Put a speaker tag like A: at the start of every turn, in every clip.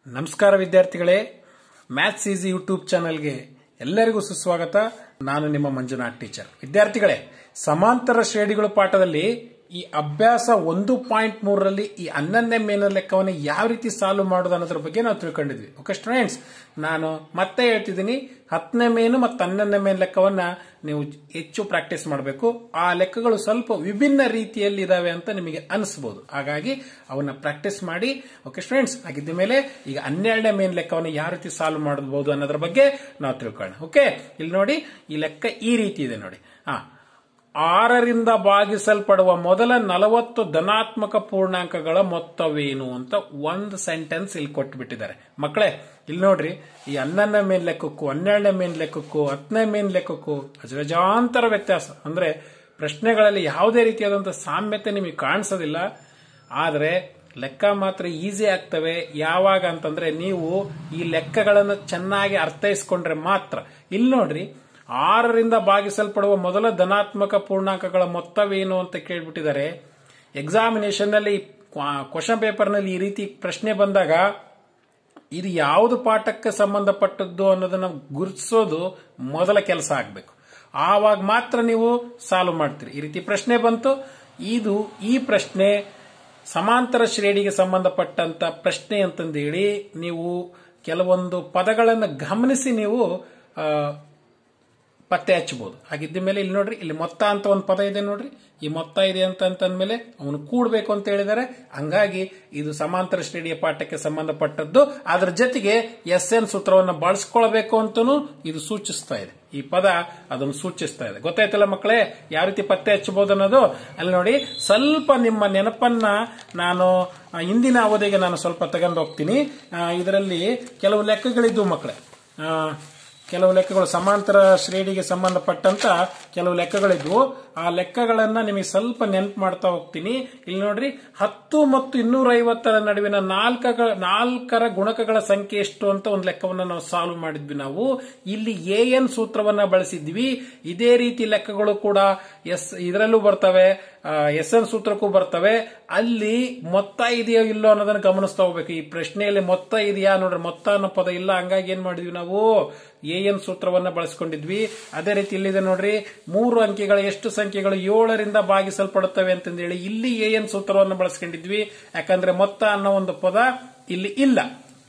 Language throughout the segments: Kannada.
A: ನಮಸ್ಕಾರ ವಿದ್ಯಾರ್ಥಿಗಳೇ ಮ್ಯಾಥ್ಸ್ ಈಸಿ ಯೂಟ್ಯೂಬ್ ಚಾನೆಲ್ಗೆ ಎಲ್ಲರಿಗೂ ಸುಸ್ವಾಗತ ನಾನು ನಿಮ್ಮ ಮಂಜುನಾಥ್ ಟೀಚರ್ ವಿದ್ಯಾರ್ಥಿಗಳೇ ಸಮಾಂತರ ಶ್ರೇಣಿಗಳು ಪಾಠದಲ್ಲಿ ಈ ಅಭ್ಯಾಸ ಒಂದು ಪಾಯಿಂಟ್ ಮೂರರಲ್ಲಿ ಈ ಹನ್ನೊಂದನೇ ಮೇನ ಲೆಕ್ಕವನ್ನು ಯಾವ ರೀತಿ ಸಾಲ್ವ್ ಮಾಡೋದು ಅನ್ನೋದ್ರ ಬಗ್ಗೆ ನಾವು ತಿಳ್ಕೊಂಡಿದ್ವಿ ಓಕೆ ಸ್ಟೂಡೆಂಟ್ಸ್ ನಾನು ಮತ್ತೆ ಹೇಳ್ತಿದ್ದೀನಿ ಹತ್ತನೇ ಮೇನು ಮತ್ತು ಹನ್ನೊಂದನೇ ಮೇನ್ ಲೆಕ್ಕವನ್ನ ನೀವು ಹೆಚ್ಚು ಪ್ರಾಕ್ಟೀಸ್ ಮಾಡಬೇಕು ಆ ಲೆಕ್ಕಗಳು ಸ್ವಲ್ಪ ವಿಭಿನ್ನ ರೀತಿಯಲ್ಲಿ ಇದಾವೆ ಅಂತ ನಿಮಗೆ ಅನಿಸ್ಬೋದು ಹಾಗಾಗಿ ಅವನ್ನ ಪ್ರಾಕ್ಟೀಸ್ ಮಾಡಿ ಓಕೆ ಸ್ಟೂಡೆಂಟ್ಸ್ ಆಗಿದ್ದ ಮೇಲೆ ಈಗ ಹನ್ನೆರಡನೇ ಮೇನ್ ಲೆಕ್ಕವನ್ನು ಯಾವ ರೀತಿ ಸಾಲ್ವ್ ಮಾಡಬಹುದು ಅನ್ನೋದ್ರ ಬಗ್ಗೆ ನಾವು ತಿಳ್ಕೊಳ್ಳೋಣ ಓಕೆ ಇಲ್ಲಿ ನೋಡಿ ಈ ಲೆಕ್ಕ ಈ ರೀತಿ ಇದೆ ನೋಡಿ ಹಾ ಆರರಿಂದ ಭಾಗಿಸಲ್ಪಡುವ ಮೊದಲ ನಲವತ್ತು ಧನಾತ್ಮಕ ಪೂರ್ಣಾಂಕಗಳ ಮೊತ್ತವೇನು ಅಂತ ಒಂದು ಸೆಂಟೆನ್ಸ್ ಇಲ್ಲಿ ಕೊಟ್ಬಿಟ್ಟಿದ್ದಾರೆ ಮಕ್ಕಳೇ ಇಲ್ಲಿ ನೋಡ್ರಿ ಈ ಹನ್ನೊಂದನೇ ಮೇನ್ ಲೆಕ್ಕಕ್ಕೂ ಹನ್ನೆರಡನೇ ಮೇನ್ ಲೆಕ್ಕಕ್ಕೂ ಹತ್ತನೇ ಮೇನ್ ಲೆಕ್ಕಕ್ಕೂ ಅಜಗಜಾಂತರ ವ್ಯತ್ಯಾಸ ಅಂದ್ರೆ ಪ್ರಶ್ನೆಗಳಲ್ಲಿ ಯಾವುದೇ ರೀತಿಯಾದಂತಹ ಸಾಮ್ಯತೆ ನಿಮಗೆ ಕಾಣಿಸೋದಿಲ್ಲ ಆದರೆ ಲೆಕ್ಕ ಮಾತ್ರ ಈಸಿ ಆಗ್ತವೆ ಯಾವಾಗ ಅಂತಂದ್ರೆ ನೀವು ಈ ಲೆಕ್ಕಗಳನ್ನು ಚೆನ್ನಾಗಿ ಅರ್ಥೈಸ್ಕೊಂಡ್ರೆ ಮಾತ್ರ ಇಲ್ಲಿ ನೋಡ್ರಿ ಆರರಿಂದ ಭಾಗಿಸಲ್ಪಡುವ ಮೊದಲ ಧನಾತ್ಮಕ ಪೂರ್ಣಾಂಕಗಳ ಮೊತ್ತವೇನು ಅಂತ ಕೇಳ್ಬಿಟ್ಟಿದ್ದಾರೆ ಎಕ್ಸಾಮಿನೇಷನ್ ನಲ್ಲಿ ಕ್ವಶನ್ ಪೇಪರ್ ನಲ್ಲಿ ಈ ರೀತಿ ಪ್ರಶ್ನೆ ಬಂದಾಗ ಇದು ಯಾವುದು ಪಾಠಕ್ಕೆ ಸಂಬಂಧಪಟ್ಟದ್ದು ಅನ್ನೋದನ್ನ ಗುರುತಿಸೋದು ಮೊದಲ ಕೆಲಸ ಆಗಬೇಕು ಆವಾಗ ಮಾತ್ರ ನೀವು ಸಾಲ್ವ್ ಮಾಡ್ತೀರಿ ಈ ರೀತಿ ಪ್ರಶ್ನೆ ಬಂತು ಇದು ಈ ಪ್ರಶ್ನೆ ಸಮಾಂತರ ಶ್ರೇಣಿಗೆ ಸಂಬಂಧಪಟ್ಟಂತ ಪ್ರಶ್ನೆ ಅಂತಂದೇಳಿ ನೀವು ಕೆಲವೊಂದು ಪದಗಳನ್ನು ಗಮನಿಸಿ ನೀವು ಆ, ಪತ್ತೆ ಹಚ್ಚಬಹುದು ಹಾಗಿದ್ದ ಮೇಲೆ ಇಲ್ಲಿ ನೋಡ್ರಿ ಇಲ್ಲಿ ಮೊತ್ತ ಅಂತ ಒಂದು ಪದ ಇದೆ ನೋಡ್ರಿ ಈ ಮೊತ್ತ ಇದೆ ಅಂತ ಅಂತಂದ್ಮೇಲೆ ಅವನು ಕೂಡಬೇಕು ಅಂತ ಹೇಳಿದ್ದಾರೆ ಹಂಗಾಗಿ ಇದು ಸಮಾಂತರ ಶ್ರೇಣಿಯ ಪಾಠಕ್ಕೆ ಸಂಬಂಧಪಟ್ಟದ್ದು ಅದರ ಜೊತೆಗೆ ಎಸ್ ಎನ್ ಸೂತ್ರವನ್ನು ಬಳಸ್ಕೊಳ್ಬೇಕು ಅಂತನೂ ಇದು ಸೂಚಿಸ್ತಾ ಇದೆ ಈ ಪದ ಅದನ್ನು ಸೂಚಿಸ್ತಾ ಇದೆ ಗೊತ್ತಾಯ್ತಲ್ಲ ಮಕ್ಕಳೇ ಯಾವ ರೀತಿ ಪತ್ತೆ ಹಚ್ಚಬಹುದು ಅನ್ನೋದು ಅಲ್ಲಿ ನೋಡಿ ಸ್ವಲ್ಪ ನಿಮ್ಮ ನೆನಪನ್ನ ನಾನು ಆ, ಹಿಂದಿನ ಅವಧಿಗೆ ನಾನು ಸ್ವಲ್ಪ ತಗೊಂಡು ಹೋಗ್ತೀನಿ ಆ, ಇದರಲ್ಲಿ ಕೆಲವು ಲೆಕ್ಕಗಳಿದ್ದು ಮಕ್ಕಳೇ ಆ, ಕೆಲವು ಲೆಕ್ಕಗಳು ಸಮಾಂತರ ಶ್ರೇಣಿಗೆ ಸಂಬಂಧಪಟ್ಟಂತ ಕೆಲವು ಲೆಕ್ಕಗಳಿದ್ವು ಆ ಲೆಕ್ಕಗಳನ್ನ ನಿಮಗೆ ಸ್ವಲ್ಪ ನೆನಪು ಮಾಡ್ತಾ ಹೋಗ್ತೀನಿ ಇಲ್ಲಿ ನೋಡ್ರಿ ಹತ್ತು ಮತ್ತು ಇನ್ನೂರ ಐವತ್ತರ ನಡುವಿನ ನಾಲ್ಕಗಳ ನಾಲ್ಕರ ಗುಣಕಗಳ ಸಂಖ್ಯೆ ಎಷ್ಟು ಅಂತ ಒಂದು ಲೆಕ್ಕವನ್ನ ನಾವು ಸಾಲ್ವ್ ಮಾಡಿದ್ವಿ ನಾವು ಇಲ್ಲಿ ಎ ಎನ್ ಸೂತ್ರವನ್ನ ಬಳಸಿದ್ವಿ ಇದೇ ರೀತಿ ಲೆಕ್ಕಗಳು ಕೂಡ ಎಸ್ ಇದರಲ್ಲೂ ಬರ್ತವೆ ಎಸ್ ಎನ್ ಸೂತ್ರಕ್ಕೂ ಬರ್ತವೆ ಅಲ್ಲಿ ಮೊತ್ತ ಇದೆಯೋ ಇಲ್ಲೋ ಅನ್ನೋದನ್ನ ಗಮನಿಸ್ತಾ ಹೋಗ್ಬೇಕು ಈ ಪ್ರಶ್ನೆಯಲ್ಲಿ ಮೊತ್ತ ಇದೆಯಾ ನೋಡ್ರಿ ಮೊತ್ತ ಅನ್ನೋ ಪದ ಇಲ್ಲ ಹಂಗಾಗಿ ಏನ್ ಮಾಡಿದ್ವಿ ನಾವು ಎ ಎನ್ ಸೂತ್ರವನ್ನ ಬಳಸ್ಕೊಂಡಿದ್ವಿ ಅದೇ ರೀತಿ ಇಲ್ಲಿದೆ ನೋಡ್ರಿ ಮೂರು ಅಂಕಿಗಳ ಎಷ್ಟು ಸಂಖ್ಯೆಗಳು ಏಳರಿಂದ ಭಾಗಿಸಲ್ಪಡುತ್ತವೆ ಅಂತಂದೇಳಿ ಇಲ್ಲಿ ಎ ಎನ್ ಸೂತ್ರವನ್ನು ಬಳಸ್ಕೊಂಡಿದ್ವಿ ಯಾಕಂದ್ರೆ ಮೊತ್ತ ಅನ್ನೋ ಒಂದು ಪದ ಇಲ್ಲಿ ಇಲ್ಲ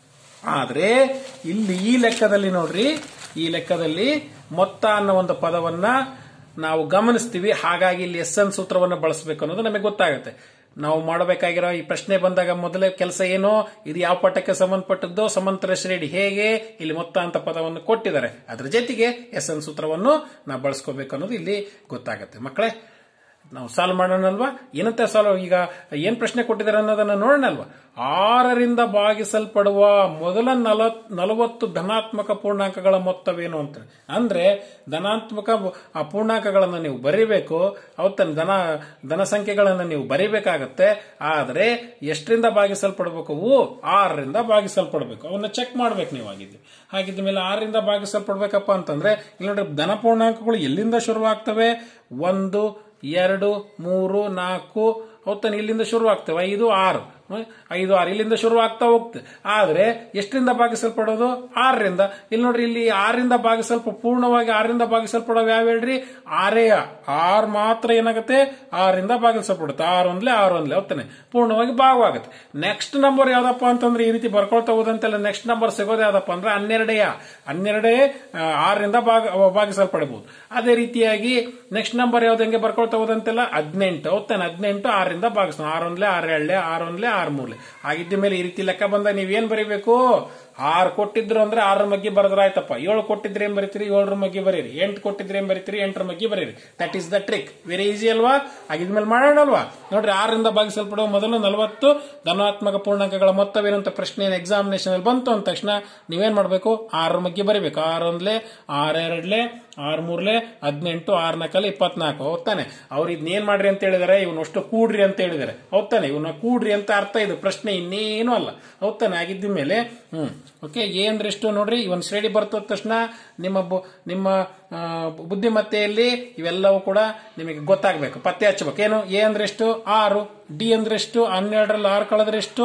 A: ಆದ್ರೆ ಇಲ್ಲಿ ಈ ಲೆಕ್ಕದಲ್ಲಿ ನೋಡ್ರಿ ಈ ಲೆಕ್ಕದಲ್ಲಿ ಮೊತ್ತ ಅನ್ನೋ ಒಂದು ಪದವನ್ನ ನಾವು ಗಮನಿಸ್ತೀವಿ ಹಾಗಾಗಿ ಇಲ್ಲಿ ಎಸ್ ಎನ್ ಸೂತ್ರವನ್ನು ಬಳಸಬೇಕು ಅನ್ನೋದು ನಮಗೆ ಗೊತ್ತಾಗುತ್ತೆ ನಾವು ಮಾಡಬೇಕಾಗಿರೋ ಈ ಪ್ರಶ್ನೆ ಬಂದಾಗ ಮೊದಲೇ ಕೆಲಸ ಏನು ಇದು ಯಾವ ಪಾಠಕ್ಕೆ ಸಂಬಂಧಪಟ್ಟದ್ದು ಸಮಾಂತರ ಶ್ರೇಣಿ ಹೇಗೆ ಇಲ್ಲಿ ಮೊತ್ತ ಅಂತ ಪದವನ್ನು ಕೊಟ್ಟಿದ್ದಾರೆ ಅದ್ರ ಜೊತೆಗೆ ಎಸ್ ಎನ್ ಸೂತ್ರವನ್ನು ನಾವು ಬಳಸ್ಕೋಬೇಕು ಅನ್ನೋದು ಇಲ್ಲಿ ಗೊತ್ತಾಗುತ್ತೆ ಮಕ್ಕಳೇ ನಾವು ಸಾಲ್ವ್ ಮಾಡೋಣಲ್ವಾ ಏನಂತ ಸಾಲ್ವ್ ಈಗ ಏನ್ ಪ್ರಶ್ನೆ ಕೊಟ್ಟಿದ್ದಾರೆ ಅನ್ನೋದನ್ನ ನೋಡೋಣಲ್ವಾ ಆರರಿಂದ ಭಾಗಿಸಲ್ಪಡುವ ಮೊದಲ ನಲ ನಲವತ್ತು ಧನಾತ್ಮಕ ಪೂರ್ಣಾಂಕಗಳ ಮೊತ್ತವೇನು ಅಂತ ಅಂದ್ರೆ ಧನಾತ್ಮಕ ಆ ಪೂರ್ಣಾಂಕಗಳನ್ನು ನೀವು ಬರೀಬೇಕು ಅವತ್ತನ್ನ ಧನ ಧನ ಸಂಖ್ಯೆಗಳನ್ನು ನೀವು ಬರೀಬೇಕಾಗತ್ತೆ ಆದ್ರೆ ಎಷ್ಟರಿಂದ ಭಾಗಿಸಲ್ಪಡಬೇಕು ಅವು ಆರರಿಂದ ಭಾಗಿಸಲ್ಪಡಬೇಕು ಅವನ್ನ ಚೆಕ್ ಮಾಡ್ಬೇಕು ನೀವು ಆಗಿದ್ದು ಹಾಗಿದ್ದ ಮೇಲೆ ಆರರಿಂದ ಭಾಗಿಸಲ್ಪಡ್ಬೇಕಪ್ಪ ಅಂತಂದ್ರೆ ಇಲ್ಲಿ ನೋಡ್ರಿ ಧನ ಪೂರ್ಣಾಂಕಗಳು ಎಲ್ಲಿಂದ ಶುರುವಾಗ್ತವೆ ಒಂದು ಎರಡು ಮೂರು ನಾಲ್ಕು ಅವತ್ತಾನೆ ಇಲ್ಲಿಂದ ಶುರು ಆಗ್ತವೆ ಐದು ಆರು ಹ್ಮ್? ಐದು ಆರು ಇಲ್ಲಿಂದ ಶುರು ಆಗ್ತಾ ಹೋಗ್ತದೆ ಆದ್ರೆ ಎಷ್ಟರಿಂದ ಭಾಗಿಸಲ್ಪಡೋದು ಆರರಿಂದ ಇಲ್ಲಿ ನೋಡ್ರಿ ಇಲ್ಲಿ ಆರರಿಂದ ಭಾಗಿಸಲ್ಪ ಪೂರ್ಣವಾಗಿ ಆರರಿಂದ ಭಾಗಿಸಲ್ಪಡೋವು ಯಾವ ಹೇಳ್ರಿ ಆರೇ ಆರ್ ಮಾತ್ರ ಏನಾಗುತ್ತೆ ಆರರಿಂದ ಭಾಗಿಸಲ್ಪಡುತ್ತೆ ಆರು ಒಂದ್ಲೆ ಆರು ಒಂದ್ಲೆ ಹೋಗ್ತಾನೆ ಪೂರ್ಣವಾಗಿ ಭಾಗವಾಗುತ್ತೆ ನೆಕ್ಸ್ಟ್ ನಂಬರ್ ಯಾವ್ದಪ್ಪ ಅಂತಂದ್ರೆ ಈ ರೀತಿ ಬರ್ಕೊಳ್ತಾ ಹೋದಂತೆಲ್ಲ ನೆಕ್ಸ್ಟ್ ನಂಬರ್ ಸಿಗೋದು ಯಾವ್ದಪ್ಪ ಅಂದ್ರೆ ಹನ್ನೆರಡೆಯ ಹನ್ನೆರಡೇ ಆ, ಆರರಿಂದ ಭಾಗ ಭಾಗಿಸಲ್ಪಡಬಹುದು ಅದೇ ರೀತಿಯಾಗಿ ನೆಕ್ಸ್ಟ್ ನಂಬರ್ ಯಾವ್ದು ಹೆಂಗೆ ಬರ್ಕೊಳ್ತಾ ಹೋದಂತೆಲ್ಲ ಹದಿನೆಂಟು ಹೋಗ್ತಾನೆ ಹದಿನೆಂಟು ಆರರಿಂದ ಭಾಗಿಸ್ತಾನೆ ಆರು ಒಂದ್ಲೆ ಆರು ಎರಡ್ಲೆ ಆರು ಒಂದ್ಲೆ ಆರು ಮೂರ್ಲೆ ಆಗಿದ್ದ ಮೇಲೆ ಈ ರೀತಿ ಲೆಕ್ಕ ಬಂದಾಗ ನೀವೇನ್ ಬರೀಬೇಕು ಆರು ಕೊಟ್ಟಿದ್ರು ಅಂದ್ರೆ ಆರರ ಮಗ್ಗಿ ಬರೆದ್ರೆ ಆಯ್ತಪ್ಪ ಏಳು ಕೊಟ್ಟಿದ್ರೆ ಏನ್ ಬರೀತೀರಿ ಏಳರ ಮಗ್ಗಿ ಬರೀರಿ ಎಂಟು ಕೊಟ್ಟಿದ್ರೆ ಏನ್ ಬರೀತೀರಿ ಎಂಟರ ಮಗ್ಗಿ ಬರೀರಿ that is the trick very easy ಅಲ್ವಾ ಆಗಿದ್ಮೇಲೆ ಮಾಡೋಣ ಅಲ್ವಾ ನೋಡ್ರಿ ಆರರಿಂದ ಭಾಗಿಸಲ್ಪಡುವ ಮೊದಲು ನಲವತ್ತು ಧನಾತ್ಮಕ ಪೂರ್ಣಾಂಕಗಳ ಮೊತ್ತವೇನಂತ ಪ್ರಶ್ನೆ ಎಕ್ಸಾಮಿನೇಷನ್ ಅಲ್ಲಿ ಬಂತು ಅಂದ ತಕ್ಷಣ ನೀವೇನ್ ಮಾಡ್ಬೇಕು ಆರರ ಮಗ್ಗಿ ಬರೀಬೇಕು ಆರು ಒಂದ್ಲೆ ಆರ್ ಎರಡ್ಲೆ ಆರ್ ಮೂರ್ಲೆ ಹದಿನೆಂಟು ಆರ್ ನಾಲ್ಕಲ್ಲಿ ಇಪ್ಪತ್ನಾಲ್ಕು ಹೌದಾನೆ ಅವ್ರು ಇದನ್ನೇನ್ ಮಾಡ್ರಿ ಅಂತ ಹೇಳಿದಾರೆ ಇವನು ಅಷ್ಟು ಕೂಡ್ರಿ ಅಂತ ಹೇಳಿದಾರೆ ಹೌದಾನೆ ಇವನ್ನ ಕೂಡ್ರಿ ಅಂತ ಅರ್ಥ ಇದು ಪ್ರಶ್ನೆ ಇನ್ನೇನು ಅಲ್ಲ ಹೌದಾನೆ ಆಗಿದ್ದ ಮೇಲೆ ಹ್ಮ್ ಓಕೆ ಎ ಅಂದ್ರೆ ಎಷ್ಟು ನೋಡ್ರಿ ಇವನ್ ಶ್ರೇಣಿ ಬರ್ತದ ತಕ್ಷಣ ನಿಮ್ಮ ಬು- ನಿಮ್ಮ ಆ, ಬುದ್ಧಿಮತ್ತೆಯಲ್ಲಿ ಇವೆಲ್ಲವೂ ಕೂಡ ನಿಮಗೆ ಗೊತ್ತಾಗಬೇಕು ಪತ್ತೆ ಹಚ್ಚಬೇಕು ಏನು ಎ ಅಂದ್ರೆ ಎಷ್ಟು ಆರು ಡಿ ಅಂದ್ರೆ ಎಷ್ಟು ಹನ್ನೆರಡರಲ್ಲಿ ಆರು ಕಳೆದ್ರೆ ಎಷ್ಟು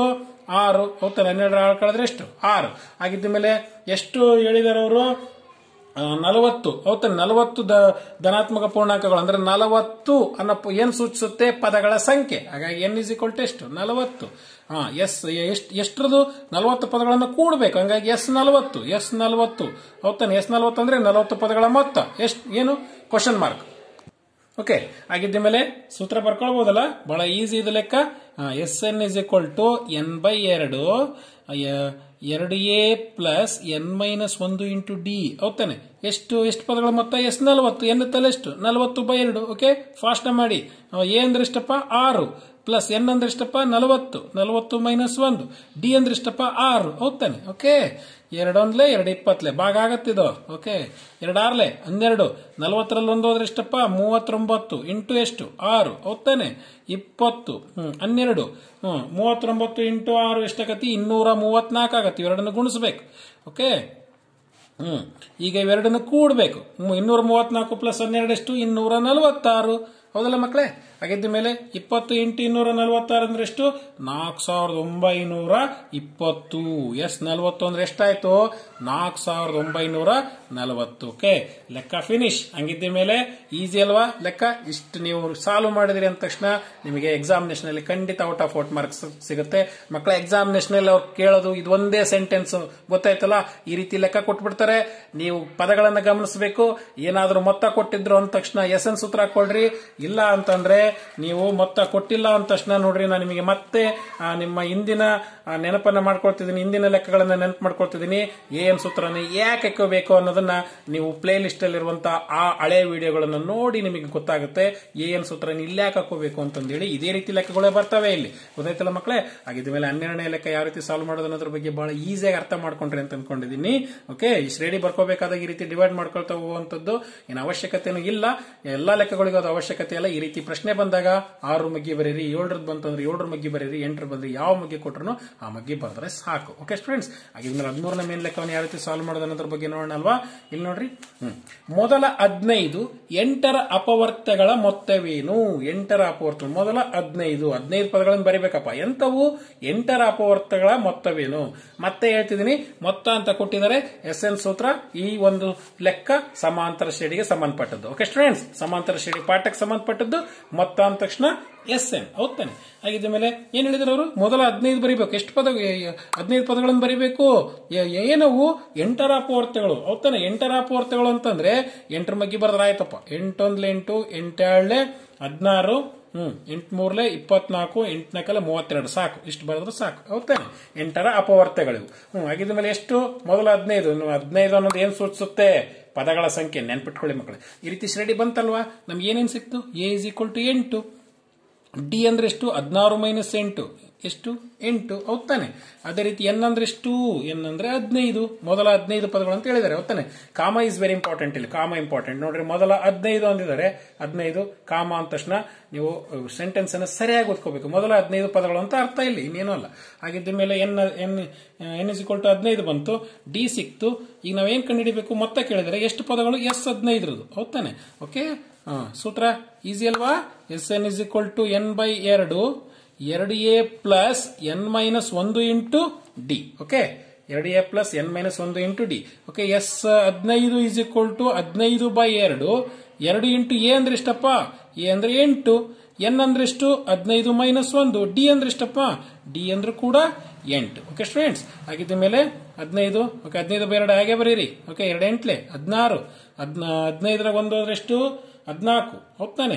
A: ಆರು ಹೌದಲ್ಲ ಹನ್ನೆರಡರ ಆರು ಕಳೆದ್ರೆ ಎಷ್ಟು ಆರು ಆಗಿದ್ದ ಮೇಲೆ ಎಷ್ಟು ಹೇಳಿದಾರೆ ಅವರು ನಲವತ್ತು ಹೌದಾ ನಲವತ್ತು ದ ಧನಾತ್ಮಕ ಪೂರ್ಣಾಂಕಗಳು ಅಂದ್ರೆ ನಲವತ್ತು ಅನ್ನೋ ಪ- ಏನ್ ಸೂಚಿಸುತ್ತೆ ಪದಗಳ ಸಂಖ್ಯೆ ಹಾಗಾಗಿ ಎನ್ ಇಸ್ ಈಕ್ವಲ್ ಟು ಎಷ್ಟು ನಲವತ್ತು ಹಾ ಎಸ್ ಎಷ್ಟು ಎಷ್ಟರದು ನಲವತ್ತು ಪದಗಳನ್ನು ಕೂಡಬೇಕು ಹಂಗಾಗಿ ಎಸ್ ನಲವತ್ತು ಎಸ್ ನಲವತ್ತು ಹೌದಾನೆ ಎಸ್ ನಲವತ್ತು ಅಂದ್ರೆ ನಲವತ್ತು ಪದಗಳ ಮೊತ್ತ ಎಷ್ಟು ಏನು ಕ್ವಶನ್ ಮಾರ್ಕ್ ಓಕೆ ಆಗಿದ್ದ ಮೇಲೆ ಸೂತ್ರ ಬರ್ಕೊಳ್ಬೋದಲ್ಲ ಬಹಳ ಈಸಿ ಇದು ಲೆಕ್ಕ S N is equal to N by ಎರಡು ಯ- ಎರಡು ಎ ಪ್ಲಸ್ ಎನ್ ಮೈನಸ್ ಒಂದು ಇಂಟು ಡಿ ಹೌದಾನೆ ಎಷ್ಟು ಎಷ್ಟು ಪದಗಳ ಮೊತ್ತ ಎಸ್ ನಲವತ್ತು ಎನ್ ತಲೆ ಎಷ್ಟು ನಲವತ್ತು ಬೈ ಎರಡು ಓಕೆ ಫಾಸ್ಟ್ ಮಾಡಿ ಎ ಅಂದ್ರೆ ಎಷ್ಟಪ್ಪ ಆರು ಪ್ಲಸ್ ಎನ್ ಅಂದ್ರೆ ಎಷ್ಟಪ್ಪ ನಲವತ್ತು ನಲವತ್ತು ಮೈನಸ್ ಒಂದು ಡಿ ಅಂದ್ರೆ ಎಷ್ಟಪ್ಪ ಆರು ಹೌದಾನೆ ಓಕೆ ಎರಡೊಂದ್ಲೆ ಎರಡು ಇಪ್ಪತ್ಲೆ ಭಾಗ ಆಗತ್ತಿದು ಓಕೆ ಎರಡಾರ್ಲೆ ಹನ್ನೆರಡು ನಲವತ್ತರಲ್ಲಿ ಒಂದು ಹೋದ್ರೆ ಎಷ್ಟಪ್ಪ ಮೂವತ್ತೊಂಬತ್ತು ಇಂಟು ಎಷ್ಟು ಆರು ಹೌದಾನೆ ಇಪ್ಪತ್ತು ಹ್ಮ್ ಹನ್ನೆರಡು ಹ್ಮ್ ಮೂವತ್ತೊಂಬತ್ತು ಇಂಟು ಆರು ಎಷ್ಟಾಗತ್ತಿ ಇನ್ನೂರ ಮೂವತ್ನಾಲ್ಕು ಆಗತ್ತೆ ಇವೆರಡನ್ನು ಗುಣಿಸ್ಬೇಕು ಓಕೆ ಹ್ಮ್ ಈಗ ಇವೆರಡನ್ನು ಕೂಡಬೇಕು ಇನ್ನೂರ ಮೂವತ್ನಾಲ್ಕು ಪ್ಲಸ್ ಹನ್ನೆರಡು ಎಷ್ಟು ಇನ್ನೂರ ನಲವತ್ತಾರು ಹೌದಲ್ಲ ಮಕ್ಕಳೇ ಹಾಗಿದ್ದ ಮೇಲೆ ಇಪ್ಪತ್ತು ಇಂಟು ಇನ್ನೂರ ನಲವತ್ತಾರು ಅಂದ್ರೆ ಎಷ್ಟು ನಾಲ್ಕು ಸಾವಿರದ ಒಂಬೈನೂರ ಇಪ್ಪತ್ತು ಎಸ್ ನಲವತ್ತು ಅಂದ್ರೆ ಎಷ್ಟಾಯ್ತು ನಾಲ್ಕು ಸಾವಿರದ ಒಂಬೈನೂರ ನಲವತ್ತು ಓಕೆ ಲೆಕ್ಕ ಫಿನಿಶ್ ಹಂಗಿದ್ದ ಮೇಲೆ ಈಸಿ ಅಲ್ವಾ ಲೆಕ್ಕ ಇಷ್ಟು ನೀವು ಸಾಲ್ವ್ ಮಾಡಿದ್ರಿ ಅಂದ ತಕ್ಷಣ ನಿಮಗೆ ಎಕ್ಸಾಮಿನೇಷನ್ ಅಲ್ಲಿ ಖಂಡಿತ ಔಟ್ ಆಫ್ ಔಟ್ ಮಾರ್ಕ್ಸ್ ಸಿಗುತ್ತೆ ಮಕ್ಕಳ ಎಕ್ಸಾಮಿನೇಷನ್ ಅಲ್ಲಿ ಅವ್ರು ಕೇಳೋದು ಇದು ಒಂದೇ ಸೆಂಟೆನ್ಸ್ ಗೊತ್ತಾಯ್ತಲ್ಲ ಈ ರೀತಿ ಲೆಕ್ಕ ಕೊಟ್ಬಿಡ್ತಾರೆ ನೀವು ಪದಗಳನ್ನ ಗಮನಿಸಬೇಕು ಏನಾದ್ರೂ ಮೊತ್ತ ಕೊಟ್ಟಿದ್ರು ಅಂದ ತಕ್ಷಣ ಎಸ್ ಎನ್ ಸೂತ್ರ ಹಾಕೊಳ್ರಿ ಇಲ್ಲ ಅಂತಂದ್ರೆ ನೀವು ಮೊತ್ತ ಕೊಟ್ಟಿಲ್ಲ ಅಂದ ತಕ್ಷಣ ನೋಡ್ರಿ ನಾನು ನಿಮಗೆ ಮತ್ತೆ ಆ, ನಿಮ್ಮ ಹಿಂದಿನ ಆ, ನೆನಪನ್ನ ಮಾಡ್ಕೊಳ್ತಿದ್ದೀನಿ ಹಿಂದಿನ ಲೆಕ್ಕಗಳನ್ನ ನೆನಪು ಮಾಡ್ಕೊಳ್ತಿದ್ದೀನಿ ಏನ್ ಸೂತ್ರನ ಯಾಕೆ ಹಾಕೋಬೇಕು ಅನ್ನೋದನ್ನ ನೀವು ಪ್ಲೇ ಲಿಸ್ಟ್ ಅಲ್ಲಿರುವಂತಹ ಆ ಹಳೆ ವಿಡಿಯೋಗಳನ್ನು ನೋಡಿ ನಿಮಗೆ ಗೊತ್ತಾಗುತ್ತೆ ಏನ್ ಸೂತ್ರನ ಇಲ್ಲಿ ಯಾಕೆ ಹಾಕೋಬೇಕು ಅಂತಂದೇಳಿ ಇದೇ ರೀತಿ ಲೆಕ್ಕಗಳೇ ಬರ್ತವೆ ಇಲ್ಲಿ ಗೊತ್ತಾಯ್ತಲ್ಲ ಮಕ್ಕಳೇ ಹಾಗಿದ್ದ ಮೇಲೆ ಹನ್ನೆರಡನೇ ಲೆಕ್ಕ ಯಾವ ರೀತಿ ಸಾಲ್ವ್ ಮಾಡೋದು ಅನ್ನೋದ್ರ ಬಗ್ಗೆ ಬಹಳ ಈಸಿಯಾಗಿ ಅರ್ಥ ಮಾಡ್ಕೊಂಡ್ರಿ ಅಂತ ಅನ್ಕೊಂಡಿದ್ದೀನಿ ಓಕೆ ಈ ಶ್ರೇಣಿ ಬರ್ಕೋಬೇಕಾದಾಗ ಈ ರೀತಿ ಡಿವೈಡ್ ಮಾಡ್ಕೊಳ್ತಾ ಹೋಗುವಂತದ್ದು ಏನು ಅವಶ್ಯಕತೆನೂ ಇಲ್ಲ ಎಲ್ಲಾ ಲೆಕ್ಕಗಳಿಗೂ ಅದು ಅವಶ್ಯಕತೆ ಇಲ್ಲ ಈ ರೀತಿ ಪ್ರಶ್ನೆ ಬಂದಾಗ ಆರು ಮಗ್ಗಿ ಬರೀರಿ ಏಳರದ್ದು ಬಂತಂದ್ರೆ ಏಳರ ಮಗ್ಗಿ ಬರೀರಿ ಎಂಟರ ಬಂದ್ರೆ ಯಾವ ಮಗ್ಗಿ ಕೊಟ್ರು ಆ ಮಗ್ಗಿ ಬರೆದ್ರೆ ಸಾಕು ಓಕೆ ಸ್ಟೂಡೆಂಟ್ಸ್ ಹಾಗಿದ್ಮೇಲೆ ಹದಿಮೂರನೇ ಮೇನ್ ಲೆಕ್ಕವನ್ನು ಯಾವ ರೀತಿ ಸಾಲ್ವ್ ಮಾಡೋದು ಅನ್ನೋದ್ರ ಬಗ್ಗೆ ನೋಡೋಣ ಅಲ್ವಾ ಇಲ್ಲಿ ನೋಡ್ರಿ ಹ್ಮ್ ಮೊದಲ ಹದಿನೈದು ಎಂಟರ ಅಪವರ್ತಗಳ ಮೊತ್ತವೇನು ಎಂಟರ ಅಪವರ್ತ ಮೊದಲ ಹದಿನೈದು ಹದಿನೈದು ಪದಗಳನ್ನು ಬರಿಬೇಕಪ್ಪ ಎಂತವು ಎಂಟರ ಅಪವರ್ತಗಳ ಮೊತ್ತವೇನು ಮತ್ತೆ ಹೇಳ್ತಿದ್ದೀನಿ ಮೊತ್ತ ಅಂತ ಕೊಟ್ಟಿದ್ದಾರೆ ಎಸ್ ಎನ್ ಸೂತ್ರ ಈ ಒಂದು ಲೆಕ್ಕ ಸಮಾಂತರ ಶ್ರೇಣಿಗೆ ಸಂಬಂಧಪಟ್ಟದ್ದು ಓಕೆ ಸ್ಟೂಡೆಂಟ್ಸ್ ಸಮಾಂತರ ಶ್ರೇಣಿ ಪಾಠಕ್ಕೆ ಸಂಬಂಧಪಟ್ಟದ್ದು ಮೊತ್ತ ಅಂದ ತಕ್ಷಣ ಎಸ್ ಎನ್ ಹೌದಾನೆ ಹಾಗಿದ್ದ ಮೇಲೆ ಏನ್ ಹೇಳಿದ್ರು ಅವರು ಮೊದಲ ಹದಿನೈದು ಬರಿಬೇಕು ಎಷ್ಟು ಪದ ಹದಿನೈದು ಪದಗಳನ್ನು ಬರಿಬೇಕು ಏ- ಏನವು ಎಂಟರ ಅಪವರ್ತಗಳು ಹೌದಾನೆ ಎಂಟರ ಅಪವರ್ತಗಳು ಅಂತಂದ್ರೆ ಎಂಟರ ಮಗ್ಗಿ ಬರೆದ್ರೆ ಆಯ್ತಪ್ಪ ಎಂಟೊಂದ್ಲೆ ಎಂಟು ಎಂಟೇಳಲೆ ಹದಿನಾರು ಹ್ಮ್ ಎಂಟ್ ಮೂರ್ಲೆ ಇಪ್ಪತ್ನಾಲ್ಕು ಎಂಟ್ನಾಲ್ಕಲ್ಲ ಮೂವತ್ತೆರಡು ಸಾಕು ಇಷ್ಟು ಬರೆದ್ರೆ ಸಾಕು ಹೌದಾನೆ ಎಂಟರ ಅಪವರ್ತಗಳಿವು ಹ್ಮ್ ಹಾಗಿದ ಮೇಲೆ ಎಷ್ಟು ಮೊದಲ ಹದಿನೈದು ಇನ್ನು ಹದಿನೈದು ಅನ್ನೋದು ಏನ್ ಸೂಚಿಸುತ್ತೆ ಪದಗಳ ಸಂಖ್ಯೆ ನೆನ್ಪಿಟ್ಕೊಳ್ಳಿ ಮಕ್ಕಳು ಈ ರೀತಿ ಶ್ರೇಣಿ ಬಂತಲ್ವಾ ನಮ್ಗೆ ಏನೇನ್ ಸಿಕ್ತು ಎ ಇಸ್ ಈಕ್ವಲ್ ಟು ಎಂಟು ಡಿ ಅಂದ್ರೆ ಎಷ್ಟು ಹದಿನಾರು ಮೈನಸ್ ಎಂಟು ಎಷ್ಟು ಎಂಟು ಹೌದಾನೆ ಅದೇ ರೀತಿ ಎನ್ ಅಂದ್ರೆ ಎಷ್ಟು ಎನ್ ಅಂದ್ರೆ ಹದಿನೈದು ಮೊದಲ ಹದಿನೈದು ಪದಗಳು ಅಂತ ಹೇಳಿದ್ದಾರೆ ಹೌದಾನೆ ಕಾಮ ಇಸ್ ವೆರಿ ಇಂಪಾರ್ಟೆಂಟ್ ಇಲ್ಲಿ ಕಾಮ ಇಂಪಾರ್ಟೆಂಟ್ ನೋಡ್ರಿ ಮೊದಲ ಹದಿನೈದು ಅಂದಿದ್ದಾರೆ ಹದಿನೈದು ಕಾಮ ಅಂದ ತಕ್ಷಣ ನೀವು ಸೆಂಟೆನ್ಸ್ ಅನ್ನು ಸರಿಯಾಗಿ ಓದ್ಕೋಬೇಕು ಮೊದಲ ಹದಿನೈದು ಪದಗಳು ಅಂತ ಅರ್ಥ ಇಲ್ಲಿ ಇನ್ನೇನು ಅಲ್ಲ ಹಾಗಿದ್ದ ಮೇಲೆ N N N is equal to ಹದಿನೈದು ಬಂತು ಡಿ ಸಿಕ್ತು ಈಗ ನಾವೇನ್ ಕಂಡುಹಿಡಿಬೇಕು ಮೊತ್ತ ಕೇಳಿದರೆ ಎಷ್ಟು ಪದಗಳು ಎಸ್ ಹದಿನೈದರದು ಹೌದಾನೆ ಓಕೆ ಹಾ, ಸೂತ್ರ ಈಸಿ ಅಲ್ವಾ S N is equal to N by ಎರಡು ಎರಡು ಎ ಪ್ಲಸ್ ಎನ್ ಮೈನಸ್ ಒಂದು ಇಂಟು ಡಿ ಓಕೆ ಎರಡು ಎ ಪ್ಲಸ್ ಎನ್ ಮೈನಸ್ ಒಂದು ಇಂಟು ಡಿ ಓಕೆ ಎಸ್ ಹದಿನೈದು ಇಸ್ ಈಕ್ವಲ್ ಟು ಹದಿನೈದು ಬೈ ಎರಡು ಎರಡು ಇಂಟು ಎ ಅಂದ್ರೆ ಎಷ್ಟಪ್ಪ ಎ ಅಂದ್ರೆ ಎಂಟು ಎನ್ ಅಂದ್ರೆ ಎಷ್ಟು ಹದಿನೈದು ಮೈನಸ್ ಒಂದು ಡಿ ಅಂದ್ರೆ ಎಷ್ಟಪ್ಪ ಡಿ ಅಂದ್ರೆ ಕೂಡ ಎಂಟು ಓಕೆ ಸ್ಟೂಡೆಂಟ್ಸ್ ಹಾಗಿದ್ದ ಮೇಲೆ ಹದಿನೈದು ಓಕೆ ಹದಿನೈದು ಬೈ ಎರಡು ಹಾಗೆ ಬರೀರಿ ಓಕೆ ಎರಡು ಎಂಟ್ಲೆ ಹದಿನಾರು ಹದಿನ ಹದಿನೈದರಾಗ ಒಂದು ಹೋದ್ರೆ ಎಷ್ಟು ಹದಿನಾಲ್ಕು ಹೌದಾನೆ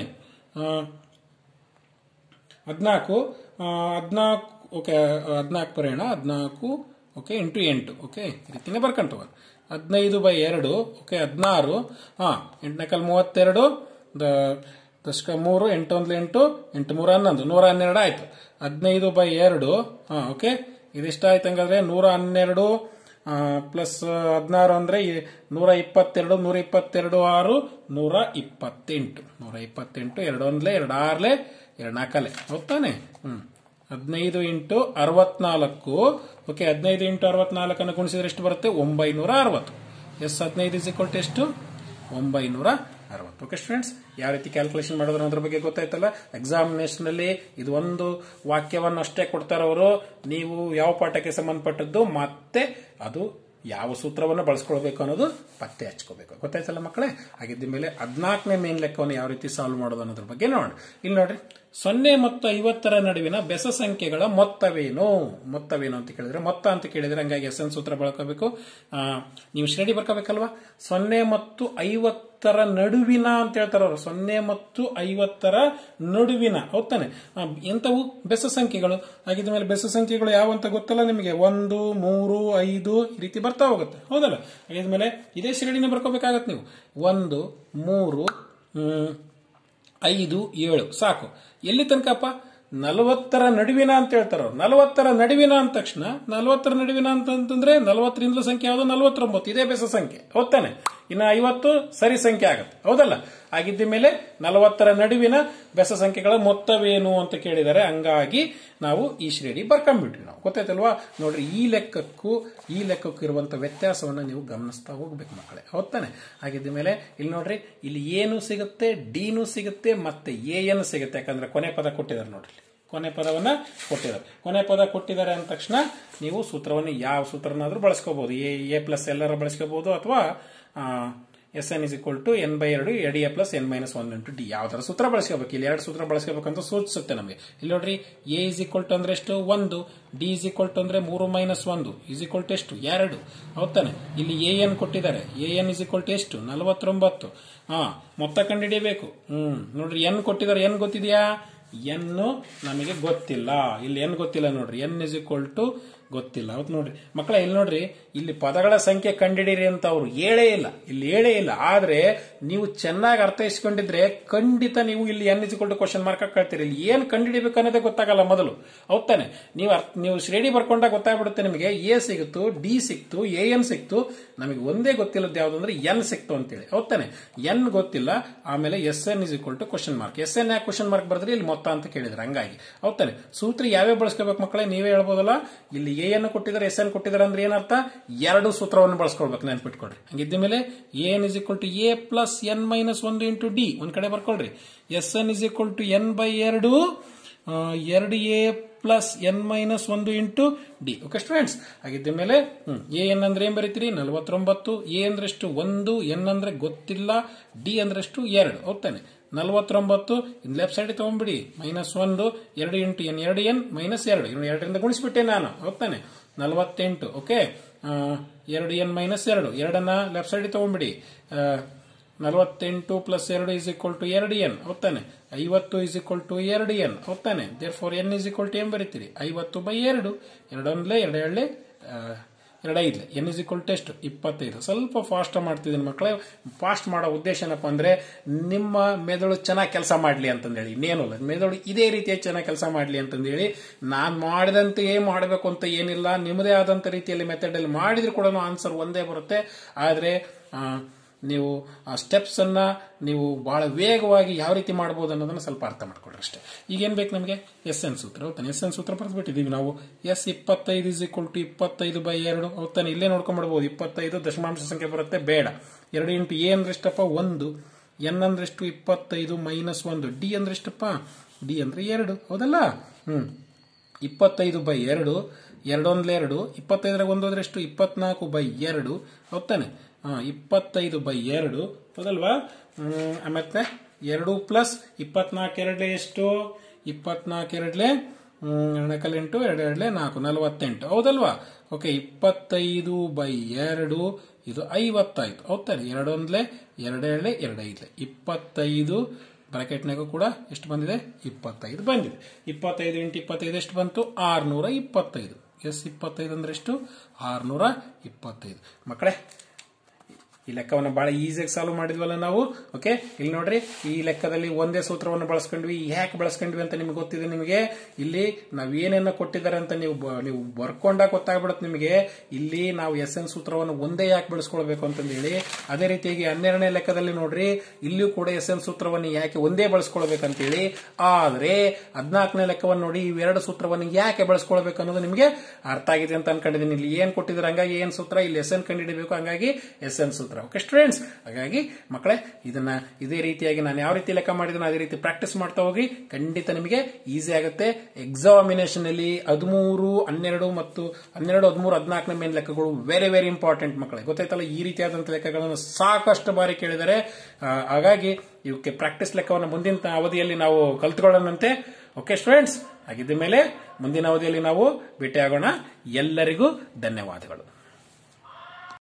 A: ಹದಿನಾಲ್ಕು ಹದಿನಾಲ್ಕು ಓಕೆ ಹದಿನಾಲ್ಕು ಬರೆಯೋಣ ಹದಿನಾಲ್ಕು ಓಕೆ ಇಂಟು ಎಂಟು ಓಕೆ ಈ ರೀತಿನೇ ಬರ್ಕೊಂತವ ಹದಿನೈದು ಬೈ ಎರಡು ಓಕೆ ಹದಿನಾರು ಹಾಂ ಎಂಟನೇಕಲ್ ಮೂವತ್ತೆರಡು ದ ದಶಕ ಮೂರು ಎಂಟು ಒಂದು ಎಂಟು ಎಂಟು ಮೂರು ಹನ್ನೊಂದು ನೂರ ಹನ್ನೆರಡು ಆಯ್ತು ಹದಿನೈದು ಬೈ ಎರಡು ಹಾಂ ಓಕೆ ಇದಿಷ್ಟಾಯ್ತು ಹಂಗಾದ್ರೆ ನೂರ ಹನ್ನೆರಡು ಪ್ಲಸ್ ಹದಿನಾರು ಅಂದ್ರೆ ಈ ನೂರ ಇಪ್ಪತ್ತೆರಡು ನೂರ ಇಪ್ಪತ್ತೆರಡು ಆರು ನೂರ ಇಪ್ಪತ್ತೆಂಟು ನೂರ ಇಪ್ಪತ್ತೆಂಟು ಎರಡು ಒಂದ್ಲೆ ಎರಡು ಆರ್ಲೆ ಎರಡು ನಾಲ್ಕಲೆ ಹೌದಾನೆ ಹ್ಮ್ ಹದಿನೈದು ಇಂಟು ಅರವತ್ನಾಲ್ಕು ಓಕೆ ಹದಿನೈದು ಇಂಟು ಅರವತ್ನಾಲ್ಕನ್ನು ಗುಣಿಸಿದ್ರೆ ಎಷ್ಟು ಬರುತ್ತೆ ಒಂಬೈನೂರ ಅರವತ್ತು ಎಸ್ ಹದಿನೈದು ಇಸ್ ಈಕ್ವಲ್ ಟು ಎಷ್ಟು ಒಂಬೈನೂರ ಅರವತ್ತು ಓಕೆ ಸ್ಟೂಡೆಂಟ್ಸ್ ಯಾವ ರೀತಿ ಕ್ಯಾಲ್ಕುಲೇಷನ್ ಮಾಡೋದ್ರ ಅದ್ರ ಬಗ್ಗೆ ಗೊತ್ತಾಯ್ತಲ್ಲ ಎಕ್ಸಾಮಿನೇಷನ್ ಅಲ್ಲಿ ಇದು ಒಂದು ವಾಕ್ಯವನ್ನು ಅಷ್ಟೇ ಕೊಡ್ತಾರೆ ಅವರು ನೀವು ಯಾವ ಪಾಠಕ್ಕೆ ಸಂಬಂಧಪಟ್ಟದ್ದು ಮತ್ತೆ ಅದು ಯಾವ ಸೂತ್ರವನ್ನು ಬಳಸ್ಕೊಳ್ಬೇಕು ಅನ್ನೋದು ಪತ್ತೆ ಹಚ್ಕೋಬೇಕು ಗೊತ್ತಾಯ್ತಲ್ಲ ಮಕ್ಕಳೇ ಹಾಗಿದ್ದ ಮೇಲೆ ಹದಿನಾಲ್ಕನೇ ಮೇನ್ ಲೆಕ್ಕವನ್ನು ಯಾವ ರೀತಿ ಸಾಲ್ವ್ ಮಾಡೋದು ಅನ್ನೋದ್ರ ಬಗ್ಗೆ ನೋಡೋಣ ಇಲ್ಲಿ ನೋಡ್ರಿ ಸೊನ್ನೆ ಮತ್ತು ಐವತ್ತರ ನಡುವಿನ ಬೆಸ ಸಂಖ್ಯೆಗಳ ಮೊತ್ತವೇನು ಮೊತ್ತವೇನು ಅಂತ ಕೇಳಿದ್ರೆ ಮೊತ್ತ ಅಂತ ಕೇಳಿದ್ರೆ ಹಂಗಾಗಿ ಎಸ್ ಎನ್ ಸೂತ್ರ ಬಳಕೋಬೇಕು ಆ, ನೀವು ಶ್ರೇಣಿ ಬರ್ಕೋಬೇಕಲ್ವಾ ಸೊನ್ನೆ ಮತ್ತು ಐವತ್ತರ ನಡುವಿನ ಅಂತ ಹೇಳ್ತಾರೆ ಅವರು ಸೊನ್ನೆ ಮತ್ತು ಐವತ್ತರ ನಡುವಿನ ಹೌದಾನೆ ಆ, ಎಂಥವು ಬೆಸ ಸಂಖ್ಯೆಗಳು ಹಾಗಿದ ಮೇಲೆ ಬೆಸ ಸಂಖ್ಯೆಗಳು ಯಾವ ಅಂತ ಗೊತ್ತಲ್ಲ ನಿಮಗೆ ಒಂದು ಮೂರು ಐದು ಈ ರೀತಿ ಬರ್ತಾ ಹೋಗುತ್ತೆ ಹೌದಲ್ಲ ಹಾಗಿದ ಮೇಲೆ ಇದೇ ಶ್ರೇಣಿನ ಬರ್ಕೋಬೇಕಾಗತ್ತೆ ನೀವು ಒಂದು ಮೂರು ಹ್ಮ್, ಐದು ಏಳು ಸಾಕು ಎಲ್ಲಿ ತನಕಪ್ಪ ನಲವತ್ತರ ನಡುವಿನ ಅಂತ ಹೇಳ್ತಾರ ಅವ್ರು ನಲವತ್ತರ ನಡುವಿನ ಅಂದ ತಕ್ಷಣ ನಲವತ್ತರ ನಡುವಿನ ಅಂತಂದ್ರೆ ನಲವತ್ತರಿಂದಲೂ ಸಂಖ್ಯೆ ಯಾವುದು ನಲವತ್ತೊಂಬತ್ತು ಇದೇ ಬೆಸ ಸಂಖ್ಯೆ ಹೌದಾನೆ ಇನ್ನು ಐವತ್ತು ಸರಿ ಸಂಖ್ಯೆ ಆಗುತ್ತೆ ಹೌದಲ್ಲ ಆಗಿದ್ದ ಮೇಲೆ ನಲವತ್ತರ ನಡುವಿನ ಬೆಸ ಸಂಖ್ಯೆಗಳ ಮೊತ್ತವೇನು ಅಂತ ಕೇಳಿದ್ದಾರೆ ಹಂಗಾಗಿ ನಾವು ಈ ಶ್ರೇಣಿ ಬರ್ಕೊಂಡ್ಬಿಟ್ವಿ ನಾವು ಗೊತ್ತಾಯ್ತಲ್ವಾ ನೋಡ್ರಿ ಈ ಲೆಕ್ಕಕ್ಕೂ ಈ ಲೆಕ್ಕಕ್ಕೂ ಇರುವಂತ ವ್ಯತ್ಯಾಸವನ್ನು ನೀವು ಗಮನಿಸ್ತಾ ಹೋಗ್ಬೇಕು ಮಕ್ಕಳೇ ಹೌದಾನೆ ಹಾಗಿದ್ದ ಮೇಲೆ ಇಲ್ಲಿ ನೋಡ್ರಿ ಇಲ್ಲಿ ಏನು ಸಿಗುತ್ತೆ ಡಿನೂ ಸಿಗುತ್ತೆ ಮತ್ತೆ ಎ ಎನ್ ಸಿಗುತ್ತೆ ಯಾಕಂದ್ರೆ ಕೊನೆ ಪದ ಕೊಟ್ಟಿದ್ದಾರೆ ನೋಡ್ರಿ ಕೊನೆ ಪದವನ್ನ ಕೊಟ್ಟಿದ್ದಾರೆ ಕೊನೆ ಪದ ಕೊಟ್ಟಿದ್ದಾರೆ ಅಂದ ತಕ್ಷಣ ನೀವು ಸೂತ್ರವನ್ನು ಯಾವ ಸೂತ್ರನಾದ್ರೂ ಬಳಸ್ಕೋಬಹುದು ಎ ಎ ಪ್ಲಸ್ ಎಲ್ಲರ ಬಳಸ್ಕೋಬಹುದು ಅಥವಾ S N is equal to N by ಎರಡು ಎಡಿ A plus N minus one into D ಯಾವ್ದಾರ ಸೂತ್ರ ಬಳಸ್ಕೋಬೇಕು ಇಲ್ಲಿ ಎರಡು ಸೂತ್ರ ಬಳಸ್ಕೋಬೇಕಂತ ಸೂಚಿಸುತ್ತೆ ನಮಗೆ ಇಲ್ಲಿ ನೋಡ್ರಿ ಎ ಇಸ್ ಈಕ್ವಲ್ ಟು ಅಂದ್ರೆ ಎಷ್ಟು ಒಂದು ಡಿ ಇಸ್ ಈಕ್ವಲ್ ಟು ಅಂದ್ರೆ ಮೂರು ಮೈನಸ್ ಒಂದು ಇಸ್ ಈಕ್ವಲ್ ಟು ಎಷ್ಟು ಎರಡು ಹೌದಾನೆ ಇಲ್ಲಿ ಎ ಎನ್ ಕೊಟ್ಟಿದ್ದಾರೆ A N is equal to ಎಷ್ಟು ನಲವತ್ತೊಂಬತ್ತು ಹಾ ಮೊತ್ತ ಕಂಡುಹಿಡಿಯಬೇಕು ಹ್ಮ್ ನೋಡ್ರಿ ಎನ್ ಕೊಟ್ಟಿದ್ದಾರೆ ಎನ್ ಗೊತ್ತಿದೆಯಾ ಎನ್ ನಮಗೆ ಗೊತ್ತಿಲ್ಲ ಇಲ್ಲಿ ಎನ್ ಗೊತ್ತಿಲ್ಲ ನೋಡ್ರಿ ಎನ್ ಇಸ್ ಈಕ್ವಲ್ ಟು ಗೊತ್ತಿಲ್ಲ ಹೌದು ನೋಡ್ರಿ ಮಕ್ಕಳ ಇಲ್ಲಿ ನೋಡ್ರಿ ಇಲ್ಲಿ ಪದಗಳ ಸಂಖ್ಯೆ ಕಂಡಿಡಿರಿ ಅಂತ ಅವ್ರು ಹೇಳೇ ಇಲ್ಲ ಇಲ್ಲಿ ಹೇಳೇ ಇಲ್ಲ ಆದ್ರೆ ನೀವು ಚೆನ್ನಾಗಿ ಅರ್ಥೈಸ್ಕೊಂಡಿದ್ರೆ ಖಂಡಿತ ನೀವು ಇಲ್ಲಿ N is to question mark ಹಾಕ್ಕೊಳ್ತೀರಿ ಇಲ್ಲಿ ಏನ್ ಕಂಡುಹಿಡಿಬೇಕು ಅನ್ನೋದೇ ಗೊತ್ತಾಗಲ್ಲ ಮೊದಲು ಹೌದಾನೆ ನೀವು ಅರ್ಥ- ನೀವು ಶ್ರೇಣಿ ಬರ್ಕೊಂಡಾಗ ಗೊತ್ತಾಗ್ಬಿಡುತ್ತೆ ನಿಮಗೆ ಎ ಸಿಗುತ್ತು ಡಿ ಸಿಕ್ತು ಎ ಎನ್ ಸಿಕ್ತು ನಮಗೆ ಒಂದೇ ಗೊತ್ತಿಲ್ಲದ್ದು ಯಾವ್ದು ಅಂದ್ರೆ ಎನ್ ಸಿಕ್ತು ಅಂತೇಳಿ ಹೌದಾನೆ ಎನ್ ಗೊತ್ತಿಲ್ಲ ಆಮೇಲೆ S N is equal to question mark S N ಯಾಕೆ ಕ್ವಶನ್ ಮಾರ್ಕ್ ಬರೆದ್ರೆ ಇಲ್ಲಿ ಮೊತ್ತ ಅಂತ ಕೇಳಿದ್ರೆ ಹಂಗಾಗಿ ಹೌದಾನೆ ಸೂತ್ರ ಯಾವ್ಯಾವ ಬಳಸ್ಕೋಬೇಕು ಮಕ್ಕಳೇ ನೀವೇ ಹೇಳ್ಬೋದಲ್ಲ ಇಲ್ಲಿ ಎ ಎನ್ ಕೊಟ್ಟಿದ್ದಾರೆ ಎಸ್ ಎನ್ ಕೊಟ್ಟಿದ್ದಾರೆ ಅಂದ್ರೆ ಏನರ್ಥ ಎರಡು ಸೂತ್ರವನ್ನು ಬಳಸ್ಕೊಳ್ಬೇಕು ನೆನ್ಪಿಟ್ಕೊಳ್ರಿ ಹಂಗಿದ್ದ ಮೇಲೆ n is equal to a plus N minus ಒಂದು ಇಂಟು ಡಿ ಒಂದ್ ಕಡೆ ಬರ್ಕೊಳ್ರಿ S N is equal to N by ಎರಡು ಆ, ಎರಡು ಎ ಪ್ಲಸ್ ಎನ್ ಮೈನಸ್ ಒಂದು ಇಂಟು ಡಿ ಓಕೆ ಸ್ಟೂಡೆಂಟ್ಸ್ ಹಾಗಿದ್ದ ಮೇಲೆ ಎ ಎನ್ ಅಂದ್ರೆ ಏನ್ ಬರೀತೀರಿ ನಲವತ್ತೊಂಬತ್ತು ಎ ಅಂದ್ರೆ ಎಷ್ಟು ಒಂದು ಎನ್ ಅಂದ್ರೆ ಗೊತ್ತಿಲ್ಲ ಡಿ ಅಂದ್ರೆ ಎಷ್ಟು ಎರಡು ಹೌದಾನೆ ನಲವತ್ತೊಂಬತ್ತು ಲೆಫ್ಟ್ ಸೈಡ್ ತಗೊಂಡ್ಬಿಡಿ ಮೈನಸ್ ಒಂದು ಎರಡು ಇಂಟು ಎನ್ ಎರಡು ಎನ್ ಮೈನಸ್ ಎರಡು ಇನ್ನು ಎರಡರಿಂದ ಗುಣಿಸ್ಬಿಟ್ಟೆ ನಾನು ಹೌದಾನೆ ನಲವತ್ತೆಂಟು ಓಕೆ ಎರಡು ಎನ್ ಮೈನಸ್ ಎರಡು ಎರಡನ್ನ ಲೆಫ್ಟ್ ಸೈಡ್ ತಗೊಂಡ್ಬಿಡಿ ಆ, ನಲವತ್ತೆಂಟು ಪ್ಲಸ್ ಎರಡು ಇಸ್ ಈಕ್ವಲ್ ಟು ಎರಡು ಎನ್ ಹೌದಾನೆ ಐವತ್ತು ಇಸ್ ಈಕ್ವಲ್ ಟು ಎರಡು ಎನ್ ಹೌದಾನೆ therefore n is equal to n ಬರೀತೀರಿ ಐವತ್ತು ಬೈ ಎರಡು ಎರಡೊಂದ್ಲೆ ಎರಡು ಎರಡ್ಲೆ ಎರಡು ಐದ್ಲೆ ಎನ್ ಇಸ್ ಈಕ್ವಲ್ ಟು ಎಷ್ಟು ಇಪ್ಪತ್ತೈದು ಸ್ವಲ್ಪ ಫಾಸ್ಟ್ ಮಾಡ್ತಿದ್ದೀನಿ ಮಕ್ಕಳೇ ಫಾಸ್ಟ್ ಮಾಡೋ ಉದ್ದೇಶ ಏನಪ್ಪ ಅಂದ್ರೆ ನಿಮ್ಮ ಮೆದುಳು ಚೆನ್ನಾಗಿ ಕೆಲಸ ಮಾಡಲಿ ಅಂತಂದೇಳಿ ಇನ್ನೇನು ಅಲ್ಲ ಮೆದುಳು ಇದೇ ರೀತಿಯಾಗಿ ಚೆನ್ನಾಗಿ ಕೆಲಸ ಮಾಡಲಿ ಅಂತಂದೇಳಿ ನಾನು ಮಾಡಿದಂತೆಯೇ ಮಾಡಬೇಕು ಅಂತ ಏನಿಲ್ಲ ನಿಮ್ಮದೇ ಆದಂತ ರೀತಿಯಲ್ಲಿ ಮೆಥಡ್ ಅಲ್ಲಿ ಮಾಡಿದ್ರು ಕೂಡ ಆನ್ಸರ್ ಒಂದೇ ಬರುತ್ತೆ ಆದ್ರೆ ಆ, ನೀವು ಆ ಸ್ಟೆಪ್ಸ್ ಅನ್ನ ನೀವು ಬಹಳ ವೇಗವಾಗಿ ಯಾವ ರೀತಿ ಮಾಡಬಹುದು ಅನ್ನೋದನ್ನ ಸ್ವಲ್ಪ ಅರ್ಥ ಮಾಡ್ಕೊಳ್ರಿ ಅಷ್ಟೇ ಈಗ ಏನ್ ಬೇಕು ನಮಗೆ ಎಸ್ ಎನ್ ಸೂತ್ರ ಹೌದಾನೆ ಎಸ್ ಎನ್ ಸೂತ್ರ ಬರೆದ್ಬಿಟ್ಟಿದೀವಿ ನಾವು ಎಸ್ ಇಪ್ಪತ್ತೈದು ಇಸ್ ಈಕ್ವಲ್ ಟು ಇಪ್ಪತ್ತೈದು ಬೈ ಎರಡು ಹೌದಾನೆ ಇಲ್ಲೇ ನೋಡ್ಕೊಂಡ್ಬಿಡ್ಬೋದು ಇಪ್ಪತ್ತೈದು ದಶಮಾಂಶ ಸಂಖ್ಯೆ ಬರುತ್ತೆ ಬೇಡ ಎರಡು ಇಂಟು ಎ ಅಂದ್ರೆ ಎಷ್ಟಪ್ಪ ಒಂದು ಎನ್ ಅಂದ್ರೆ ಎಷ್ಟು ಇಪ್ಪತ್ತೈದು ಮೈನಸ್ ಒಂದು ಡಿ ಅಂದ್ರೆ ಎಷ್ಟಪ್ಪ ಡಿ ಅಂದ್ರೆ ಎರಡು ಹೌದಲ್ಲ ಹ್ಮ್ ಇಪ್ಪತ್ತೈದು ಬೈ ಎರಡು ಎರಡೊಂದ್ಲೆ ಎರಡು ಇಪ್ಪತ್ತೈದರಾಗ ಒಂದು ಹೋದ್ರೆ ಎಷ್ಟು ಇಪ್ಪತ್ನಾಲ್ಕು ಬೈ ಎರಡು ಹೌದಾನೆ ಹಾ ಇಪ್ಪತ್ತೈದು ಬೈ ಎರಡು ಹೌದಲ್ವಾ ಹ್ಮ್, ಆಮೇಲೆ ಎರಡು ಪ್ಲಸ್ ಇಪ್ಪತ್ನಾಲ್ಕು ಎರಡ್ಲೆ ಎಷ್ಟು ಇಪ್ಪತ್ನಾಲ್ಕು ಎರಡ್ಲೆ ಎರಡಕಲ್ ಎಂಟು ಎರಡು ಎರಡ್ಲೆ ನಾಲ್ಕು ನಲವತ್ತೆಂಟು ಹೌದಲ್ವಾ ಓಕೆ ಇಪ್ಪತ್ತೈದು ಬೈ ಎರಡು ಇದು ಐವತ್ತಾಯ್ತು ಹೌದಾನೆ ಎರಡೊಂದ್ಲೆ ಎರಡೆರಡ್ಲೆ ಎರಡೈದ್ಲೆ ಇಪ್ಪತ್ತೈದು ಬ್ರಾಕೆಟ್ನಾಗೂ ಕೂಡ ಎಷ್ಟು ಬಂದಿದೆ ಇಪ್ಪತ್ತೈದು ಬಂದಿದೆ ಇಪ್ಪತ್ತೈದು ಇಂಟು ಇಪ್ಪತ್ತೈದು ಎಷ್ಟು ಬಂತು ಆರ್ನೂರ ಇಪ್ಪತ್ತೈದು ಎಸ್ ಇಪ್ಪತ್ತೈದು ಅಂದ್ರೆ ಎಷ್ಟು ಆರ್ನೂರ ಇಪ್ಪತ್ತೈದು ಮಕ್ಕಳೇ ಈ ಲೆಕ್ಕವನ್ನು ಬಹಳ ಈಸಿಯಾಗಿ ಸಾಲ್ವ್ ಮಾಡಿದ್ವಲ್ಲ ನಾವು ಓಕೆ ಇಲ್ಲಿ ನೋಡ್ರಿ ಈ ಲೆಕ್ಕದಲ್ಲಿ ಒಂದೇ ಸೂತ್ರವನ್ನು ಬಳಸ್ಕೊಂಡ್ವಿ ಯಾಕೆ ಬಳಸ್ಕೊಂಡ್ವಿ ಅಂತ ನಿಮ್ಗೆ ಗೊತ್ತಿದೆ ನಿಮಗೆ ಇಲ್ಲಿ ನಾವ್ ಏನೇನ ಕೊಟ್ಟಿದ್ದಾರೆ ಅಂತ ನೀವು ಬ- ನೀವು ಬರ್ಕೊಂಡಾಗ ಗೊತ್ತಾಗ್ಬಿಡುತ್ತೆ ನಿಮಗೆ ಇಲ್ಲಿ ನಾವು ಎಸ್ ಎನ್ ಸೂತ್ರವನ್ನು ಒಂದೇ ಯಾಕೆ ಬಳಸ್ಕೊಳ್ಬೇಕು ಅಂತಂದು ಹೇಳಿ ಅದೇ ರೀತಿಯಾಗಿ ಹನ್ನೆರಡನೇ ಲೆಕ್ಕದಲ್ಲಿ ನೋಡ್ರಿ ಇಲ್ಲಿಯೂ ಕೂಡ ಎಸ್ ಎನ್ ಸೂತ್ರವನ್ನು ಯಾಕೆ ಒಂದೇ ಬಳಸ್ಕೊಳ್ಬೇಕಂತೇಳಿ ಆದ್ರೆ ಹದಿನಾಲ್ಕನೇ ಲೆಕ್ಕವನ್ನು ನೋಡಿ ಇವೆರಡು ಸೂತ್ರವನ್ನು ಯಾಕೆ ಬಳಸ್ಕೊಳ್ಬೇಕು ಅನ್ನೋದು ನಿಮಗೆ ಅರ್ಥ ಆಗಿದೆ ಅಂತ ಅನ್ಕೊಂಡಿದ್ದೀನಿ ಇಲ್ಲಿ ಏನ್ ಕೊಟ್ಟಿದ್ದಾರೆ ಹಂಗಾಗಿ ಏನ್ ಸೂತ್ರ ಇಲ್ಲಿ ಎಸ್ ಎನ್ ಕಂಡುಹಿಡಿಬೇಕು ಹಂಗಾಗಿ ಎಸ್ ಎನ್ ಸೂತ್ರ ಉತ್ತರ ಓಕೆ ಸ್ಟೂಡೆಂಟ್ಸ್ ಹಾಗಾಗಿ ಮಕ್ಕಳೇ ಇದನ್ನ ಇದೇ ರೀತಿಯಾಗಿ ನಾನು ಯಾವ ರೀತಿ ಲೆಕ್ಕ ಮಾಡಿದನೋ ಅದೇ ರೀತಿ ಪ್ರಾಕ್ಟೀಸ್ ಮಾಡ್ತಾ ಹೋಗಿ ಖಂಡಿತ ನಿಮಗೆ ಈಸಿ ಆಗುತ್ತೆ ಎಕ್ಸಾಮಿನೇಷನ್ ಅಲ್ಲಿ ಹದಿಮೂರು ಹನ್ನೆರಡು ಮತ್ತು ಹನ್ನೆರಡು ಹದಿಮೂರು ಹದಿನಾಲ್ಕನೇ ಮೇನ್ ಲೆಕ್ಕಗಳು ವೆರಿ ವೆರಿ ಇಂಪಾರ್ಟೆಂಟ್ ಮಕ್ಕಳೇ ಗೊತ್ತಾಯ್ತಲ್ಲ ಈ ರೀತಿಯಾದಂತಹ ಲೆಕ್ಕಗಳನ್ನು ಸಾಕಷ್ಟು ಬಾರಿ ಕೇಳಿದರೆ ಆ, ಹಾಗಾಗಿ ಇವಕ್ಕೆ ಪ್ರಾಕ್ಟೀಸ್ ಲೆಕ್ಕವನ್ನು ಮುಂದಿನ ಅವಧಿಯಲ್ಲಿ ನಾವು ಕಲ್ತ್ಕೊಳ್ಳೋಣಂತೆ ಓಕೆ ಸ್ಟೂಡೆಂಟ್ಸ್ ಹಾಗಿದ್ದ ಮೇಲೆ ಮುಂದಿನ ಅವಧಿಯಲ್ಲಿ ನಾವು ಭೇಟಿಯಾಗೋಣ ಎಲ್ಲರಿಗೂ ಧನ್ಯವಾದಗಳು